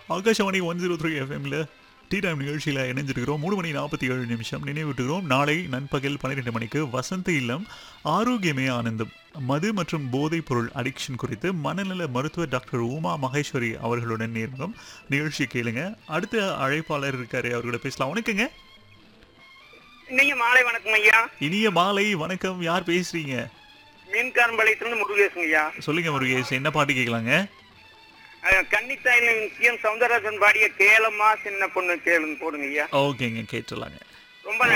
Akashvani one zero three எஃப்எம்ல tea time நிகழ்ச்சியில் இணைஞ்சிருக்கிறோம் மூணு மணி நாற்பத்தி ஏழு நிமிஷம் நினைவூட்டுகிறோம் நாளை நண்பகல் பன்னிரெண்டு மணிக்கு வசந்த இல்லம் ஆரோக்கியமே ஆனந்தம் மது மற்றும் போதைப் பொருள் அடிக்ஷன் குறித்து மனநல மருத்துவர் டாக்டர் உமா மகேஸ்வரி அவர்களுடன் நேர்முகம் நிகழ்ச்சி கேளுங்க அடுத்த அழைப்பாளர் இருக்காரு அவர்கிட்ட பேசலாம் வணக்கங்க இன்னைக்கு மாலை வணக்கம் ஐயா இனிய மாலை வணக்கம் யார் பேசுறீங்க மீன்காரம்பாளையத்திலிருந்து முருகேசன் ஐயா சொல்லுங்க முருகேஷ் என்ன பாட்டு கேட்கலாங்க அஹ், கன்னித்தாயில சி எம் சவுந்தரராஜன் பாடிய கேளம்மா சின்ன பொண்ணு கேளுன்னு போடுங்க ஐயா ஓகேங்க கேட்டுலாங்க ரொம்ப